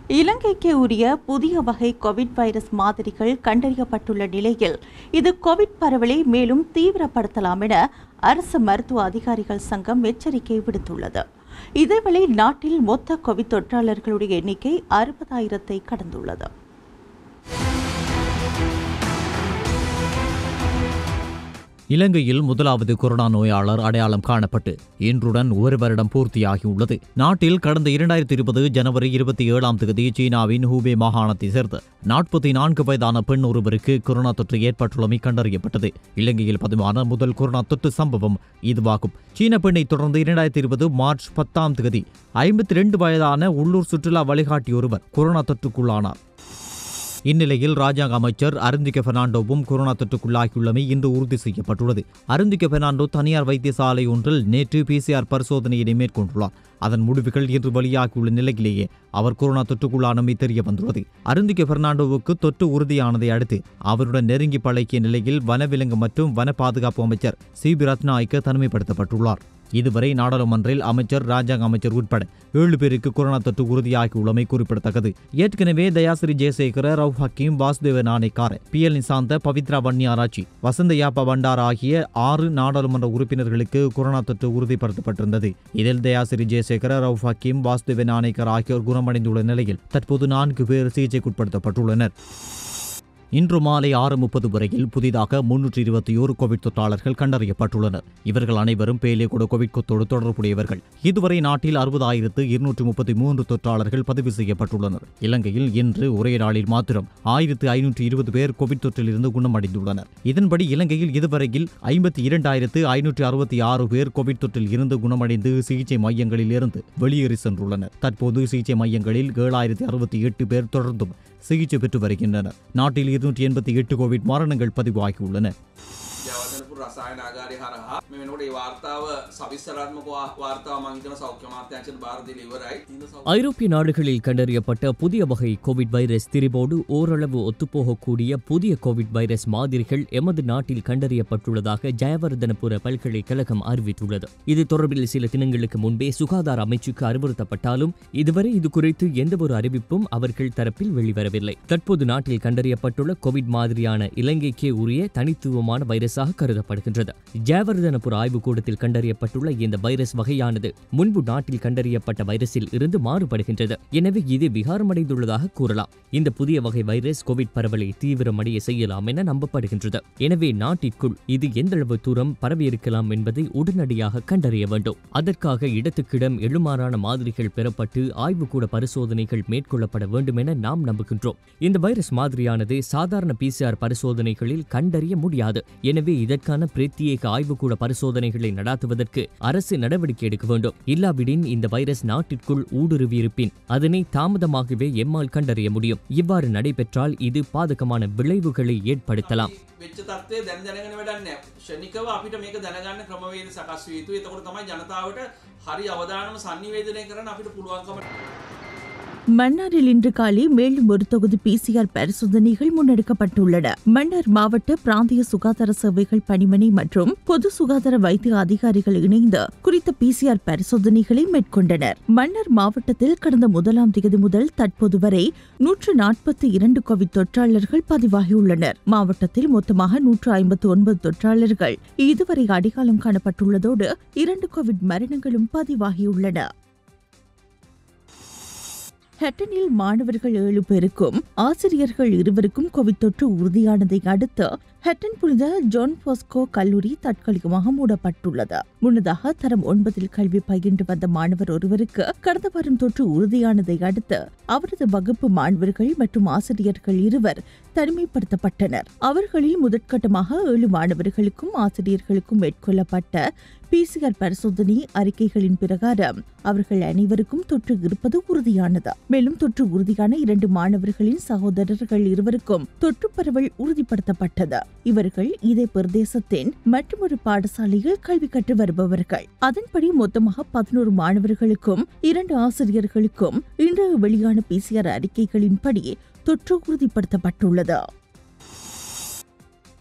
இலங்கைக்கு உரிய புதிய வகை கோவிட் வைரஸ் மாதிரிகள் கண்டறியப்பட்டுள்ள நிலையில் இது கோவிட் பரவலை மேலும் தீவிரப்படுத்தலாம் என அரசு மருத்துவ அதிகாரிகள் சங்கம் எச்சரிக்கை விடுத்துள்ளது இதேவேளை நாட்டில் மொத்த கோவிட் தொற்றாளர்களுடைய எண்ணிக்கை அறுபதாயிரத்தை கடந்துள்ளது இலங்கையில் முதலாவது கொரோனா நோயாளர் அடையாளம் காணப்பட்டு இன்றுடன் ஒரு வருடம் பூர்த்தியாகியுள்ளது நாட்டில் கடந்த இரண்டாயிரத்தி இருபது ஜனவரி இருபத்தி ஏழாம் தேதி சீனாவின் ஹூபே மாகாணத்தை சேர்ந்த நாற்பத்தி நான்கு வயதான பெண் ஒருவருக்கு கொரோனா தொற்று ஏற்பட்டுள்ளமை கண்டறியப்பட்டது இலங்கையில் பதிவான முதல் கொரோனா தொற்று சம்பவம் இதுவாகும் சீன பெண்ணை தொடர்ந்து இரண்டாயிரத்தி இருபது மார்ச் பத்தாம் தேதி ஐம்பத்தி ரெண்டு வயதான உள்ளூர் சுற்றுலா வழிகாட்டி ஒருவர் கொரோனா தொற்றுக்குள்ளானார் இந்நிலையில் ராஜாங்க அமைச்சர் அருந்திக பெர்னாண்டோவும் கொரோனா தொற்றுக்குள்ளாகியுள்ளமை இன்று உறுதி செய்யப்பட்டுள்ளது அருந்திக பெர்னாண்டோ தனியார் வைத்தியசாலை ஒன்றில் நேற்று பிசிஆர் பரிசோதனையினை மேற்கொண்டுள்ளார் அதன் முடிவுகள் இன்று வெளியாகியுள்ள நிலையிலேயே அவர் கொரோனா தொற்றுக்குள்ளானமை தெரிய வந்துள்ளது அருந்திக பெர்னாண்டோவுக்கு தொற்று உறுதியானதை அடுத்து அவருடன் நெருங்கி பழகிய நிலையில் வனவிலங்கு மற்றும் வன பாதுகாப்பு அமைச்சர் சி பி ரத்நாயக்க தனிமைப்படுத்தப்பட்டுள்ளார் இதுவரை நாடாளுமன்றில் அமைச்சர் ராஜாங்க அமைச்சர் உட்பட ஏழு பேருக்கு கொரோனா தொற்று உறுதியாகியுள்ளமை குறிப்பிடத்தக்கது ஏற்கனவே தயாசிரி ஜெயசேகர ரவ் ஹக்கீம் வாசுதேவ நாணேக்கார பி எல் நிசாந்த பவித்ரா வன்னியாராச்சி வசந்த யாப்பா பண்டார் ஆகிய ஆறு நாடாளுமன்ற உறுப்பினர்களுக்கு கொரோனா தொற்று உறுதிப்படுத்தப்பட்டிருந்தது இதில் தயாசிரி ஜெயசேகர ரவ் ஹக்கீம் வாசுதேவ நாணேக்கர் ஆகியோர் குணமடைந்துள்ள நிலையில் தற்போது நான்கு பேர் சிகிச்சைக்குட்படுத்தப்பட்டுள்ளனர் இன்று மாலை ஆறு முப்பது வரையில் புதிதாக முன்னூற்றி இருபத்தி ஓரு கோவிட் தொற்றாளர்கள் கண்டறியப்பட்டுள்ளனர் இவர்கள் அனைவரும் பேலியகுட கோவிட் கொத்தோடு தொடர்புடையவர்கள் இதுவரை நாட்டில் அறுபதாயிரத்து இருநூற்று முப்பத்தி மூன்று தொற்றாளர்கள் பதிவு செய்யப்பட்டுள்ளனர் இலங்கையில் இன்று ஒரே நாளில் மாத்திரம் ஆயிரத்து ஐநூற்று இருபது பேர் கோவிட் தொற்றிலிருந்து குணமடைந்துள்ளனர் இதன்படி இலங்கையில் இதுவரையில் ஐம்பத்தி இரண்டாயிரத்து ஐநூற்று அறுபத்தி ஆறு பேர் கோவிட் தொற்றில் இருந்து குணமடைந்து சிகிச்சை மையங்களில் இருந்து வெளியேறி சென்றுள்ளனர் தற்போது சிகிச்சை மையங்களில் ஏழாயிரத்தி அறுபத்தி எட்டு பேர் தொடர்ந்தும் சிகிச்சை பெற்று வருகின்றனர் நாட்டில் இருநூற்றி எண்பத்தி எட்டு கோவிட் மரணங்கள் பதிவாகியுள்ளன ජයවදනපුර රසායනාගාරය හරහා මේ වෙනකොට ඒ වාර්තාව සවිස්සරාත්මක වා- වාර්තාව මං හිතන සෞඛ්‍ය අමාත්‍යාංශයට බාර දීලා ඉවරයි. ඉන්න සෞඛ්‍ය ஐரோப்பிய நாடுகளில் கண்டறியப்பட்ட புதிய வகை கோவிட் வைரஸ் திரிபோடு ஓரளவு ஒத்துப்போகக்கூடிய புதிய கோவிட் வைரஸ் மாதிரிகள் எமது நாட்டில் கண்டறியப்பட்டுள்ளதாக ஜெயவர்தனபுர பல்கலைக்கழகம் அறிவித்துள்ளது இது தொடர்பில் சில தினங்களுக்கு முன்பே சுகாதார அமைச்சுக்கு அறிவுறுத்தப்பட்டாலும் இதுவரை இது குறித்து எந்தவொரு அறிவிப்பும் அவர்கள் தரப்பில் வெளிவரவில்லை தற்போது நாட்டில் கண்டறியப்பட்டுள்ள கோவிட் மாதிரியான இலங்கைக்கே உரிய தனித்துவமான வைரஸாக கருதப்படுகின்றது ஜெயவர்தனபுர ஆய்வுக்கூடத்தில் கண்டறியப்பட்டுள்ள இந்த வைரஸ் வகையானது முன்பு நாட்டில் கண்டறியப்பட்ட வைரஸில் இருந்து மாறுபடுகின்றது எனவே இது விகாரமடைந்துள்ளதாக கூறலாம் இந்த புதிய வகை வைரஸ் கோவிட் பரவலை தீவிரமடைய செய்யலாம் என நம்பப்படுகின்றது எனவே நாட்டிற்குள் இது எந்தளவு தூரம் பரவியிருக்கலாம் என்பதை உடனடியாக கண்டறிய வேண்டும் அதற்காக இடத்துக்கிடம் எழுமாறான மாதிரிகள் பெறப்பட்டு ஆய்வுக்கூட பரிசோதனைகள் மேற்கொள்ளப்பட வேண்டும் என நாம் நம்புகின்றோம் இந்த வைரஸ் மாதிரியானது சாதாரண பிசிஆர் பரிசோதனைகளில் கண்டறிய முடியாது எனவே இதற்கான பிரத்யேக ஆய்வுக்கூட பரிசோதனைகளை நடாத்துவதற்கு அரசு நடவடிக்கை எடுக்க வேண்டும் இல்லாவிடின் இந்த வைரஸ் நாட்டிற்குள் ஊடுருவியிருப்பின் அதனை தாமதமாகவே எம்மால் கண்டறிய முடியும் இவ்வாறு நடைபெற்றால் இது பாதகமான விளைவுகளை ஏற்படுத்தலாம் වෙච්ච තත්වය දැන් දැනගෙන වැඩක් නෑ. ෂණිකව අපිට මේක දැනගන්න ක්‍රමවේද සකස් විය යුතුයි. එතකොට තමයි ජනතාවට හරි අවධානම sannivedanaya කරන්න අපිට පුළුවන්කම மன்னாரில் இன்று காலை மேலும் ஒரு தொகுதி பிசிஆர் பரிசோதனைகள் முன்னெடுக்கப்பட்டுள்ளன மன்னார் மாவட்ட பிராந்திய சுகாதார சேவைகள் பணிமனை மற்றும் பொது சுகாதார வைத்திய அதிகாரிகள் இணைந்து குறித்த பிசிஆர் பரிசோதனைகளை மேற்கொண்டனர் மன்னார் மாவட்டத்தில் கடந்த முதலாம் தேதி முதல் தற்போது வரை நூற்று நாற்பத்தி இரண்டு கோவிட் தொற்றாளர்கள் பதிவாகியுள்ளனர் மாவட்டத்தில் மொத்தமாக நூற்று ஐம்பத்து ஒன்பது தொற்றாளர்கள் இதுவரை அடையாளம் காணப்பட்டுள்ளதோடு இரண்டு கோவிட் மரணங்களும் பதிவாகியுள்ளன ஹெட்டனில் மாணவர்கள் ஏழு பேருக்கும் ஆசிரியர்கள் இருவருக்கும் கோவிட் தொற்று உறுதியானதை அடுத்து ஹெட்டன் புனித ஜான் பாஸ்கோ கல்லூரி தற்காலிகமாக மூடப்பட்டுள்ளது முன்னதாக தரம் ஒன்பதில் கல்வி பயின்று வந்த மாணவர் ஒருவருக்கு கடந்த வாரம் தொற்று உறுதியானதை அடுத்து அவரது வகுப்பு மாணவர்கள் மற்றும் ஆசிரியர்கள் இருவர் தனிமைப்படுத்தப்பட்டனர் அவர்களில் முதற்கட்டமாக ஏழு மாணவர்களுக்கும் ஆசிரியர்களுக்கும் மேற்கொள்ளப்பட்ட பிசிஆர் பரிசோதனை அறிக்கைகளின் பிரகாரம் அவர்கள் அனைவருக்கும் தொற்று இருப்பது உறுதியானது மேலும் தொற்று உறுதியான இரண்டு மாணவர்களின் சகோதரர்கள் இருவருக்கும் தொற்று பரவல் உறுதிப்படுத்தப்பட்டது இவர்கள் இதே பிரதேசத்தின் மற்றொரு பாடசாலையில் கல்வி கற்று வருபவர்கள் அதன்படி மொத்தமாக பதினோரு மாணவர்களுக்கும் இரண்டு ஆசிரியர்களுக்கும் இன்று வெளியான பிசிஆர் அறிக்கைகளின்படி தொற்று உறுதிப்படுத்தப்பட்டுள்ளது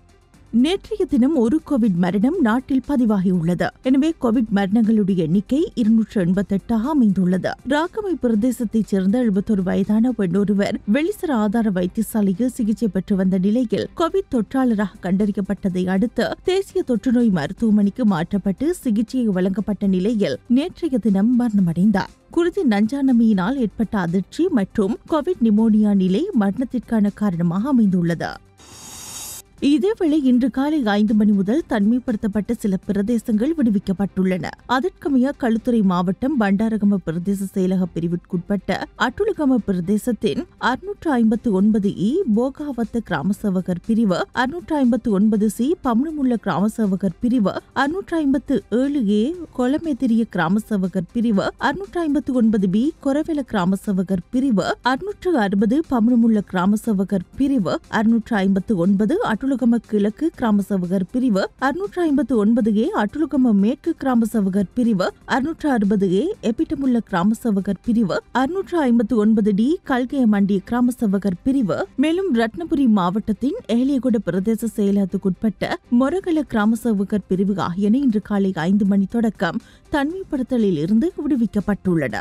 நேற்றைய தினம் ஒரு கோவிட் மரணம் நாட்டில் பதிவாகியுள்ளது எனவே கோவிட் மரணங்களுடைய எண்ணிக்கை இருநூற்று எண்பத்தெட்டாக அமைந்துள்ளது ராக்கமை பிரதேசத்தைச் சேர்ந்த எழுபத்தொரு வயதான பெண் ஒருவர் வெளிசர ஆதார வைத்தியசாலையில் சிகிச்சை பெற்று வந்த நிலையில் கோவிட் தொற்றாளராக கண்டறியப்பட்டதை அடுத்து தேசிய தொற்றுநோய் மருத்துவமனைக்கு மாற்றப்பட்டு சிகிச்சை வழங்கப்பட்ட நிலையில் நேற்றைய தினம் மரணமடைந்தார் குருதி நஞ்சானமியினால் ஏற்பட்ட அதிர்ச்சி மற்றும் கோவிட் நிமோனியா நிலை மரணத்திற்கான காரணமாக அமைந்துள்ளது இதேவேளை இன்று காலை ஐந்து மணி முதல் தனிமைப்படுத்தப்பட்ட சில பிரதேசங்கள் விடுவிக்கப்பட்டுள்ளன அதற்கமைய களுத்துறை மாவட்டம் பண்டாரகம பிரதேச செயலக பிரிவிற்குட்பட்ட அட்டுலகம பிரதேசத்தின் அறுநூற்று ஐம்பத்து ஒன்பது இ போகாவத்த கிராம சேவகர் பிரிவு அறுநூற்று ஐம்பத்து ஒன்பது சி பம்னமுள்ள கிராம சேவகர் பிரிவு அறுநூற்று ஐம்பத்து ஏழு ஏ கொலமெதிரிய கிராம சேவகர் பிரிவு அறுநூற்று ஐம்பத்து ஒன்பது பி கொரவெல கிராம சேவகர் பிரிவு அறுநூற்று அறுபது பம்னமுள்ள கிராம சேவகர் பிரிவு அறுநூற்று ஐம்பத்து ஒன்பது அட்டுலகம கிழக்கு கிராம சேவகர் பிரிவு அறுநூற்று ஐம்பத்து ஒன்பது ஏ அட்டுலகம மேற்கு கிராம சேவகர் பிரிவு அறுநூற்று அறுபது ஏ எப்பிட்டமுள்ள கிராம சேவகர் பிரிவு அறுநூற்று ஐம்பத்து ஒன்பது டி கல்கேமண்டி கிராம சேவகர் பிரிவு மேலும் ரத்னபுரி மாவட்டத்தின் ஏலியகுட பிரதேச செயலகத்துக்குட்பட்ட மொரகல கிராம சேவகர் பிரிவு ஆகியன இன்று காலை ஐந்து மணி தொடக்கம் தனிமைப்படுத்தலில் இருந்து விடுவிக்கப்பட்டுள்ளன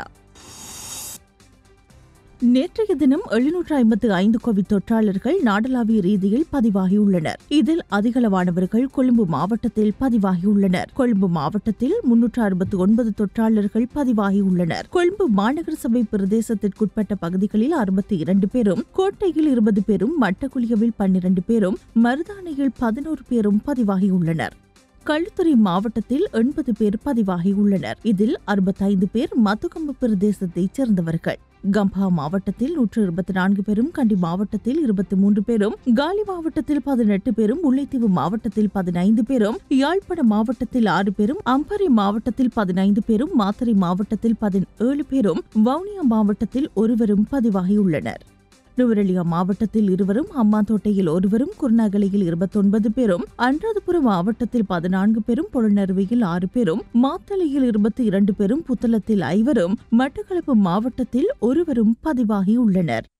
நேற்றைய தினம் எழுநூற்று ஐம்பத்து ஐந்து கோவிட் தொற்றாளர்கள் நாடளாவிய ரீதியில் பதிவாகியுள்ளனர் இதில் அதிகளவானவர்கள் கொழும்பு மாவட்டத்தில் பதிவாகியுள்ளனர் கொழும்பு மாவட்டத்தில் முன்னூற்று அறுபத்தி ஒன்பது தொற்றாளர்கள் பதிவாகியுள்ளனர் கொழும்பு மாநகர சபை பிரதேசத்திற்குட்பட்ட பகுதிகளில் அறுபத்தி இரண்டு பேரும் கோட்டையில் இருபது பேரும் மட்டக்குழியவில் பன்னிரண்டு பேரும் மருதானையில் பதினோரு பேரும் பதிவாகியுள்ளனர் களுத்துறை மாவட்டத்தில் எண்பது பேர் பதிவாகியுள்ளனர் இதில் அறுபத்தைந்து பேர் மதுகம்பு பிரதேசத்தைச் சேர்ந்தவர்கள் கம்பா மாவட்டத்தில் நூற்று இருபத்தி நான்கு பேரும் கண்டி மாவட்டத்தில் இருபத்தி மூன்று பேரும் காலி மாவட்டத்தில் பதினெட்டு பேரும் முல்லைத்தீவு மாவட்டத்தில் பதினைந்து பேரும் யாழ்ப்பாண மாவட்டத்தில் ஆறு பேரும் அம்பரி மாவட்டத்தில் பதினைந்து பேரும் மாத்தறை மாவட்டத்தில் பதினேழு பேரும் வவுனியா மாவட்டத்தில் ஒருவரும் பதிவாகியுள்ளனர் நுவரெலியா மாவட்டத்தில் இருவரும் அம்மாந்தோட்டையில் ஒருவரும் குருநாகலையில் இருபத்தொன்பது பேரும் அன்றாதபுரம் மாவட்டத்தில் பதினான்கு பேரும் புலனறுவையில் ஆறு பேரும் மாத்தளையில் இருபத்தி இரண்டு பேரும் புத்தளத்தில் ஐவரும் மட்டக்களப்பு மாவட்டத்தில் ஒருவரும் பதிவாகியுள்ளனர்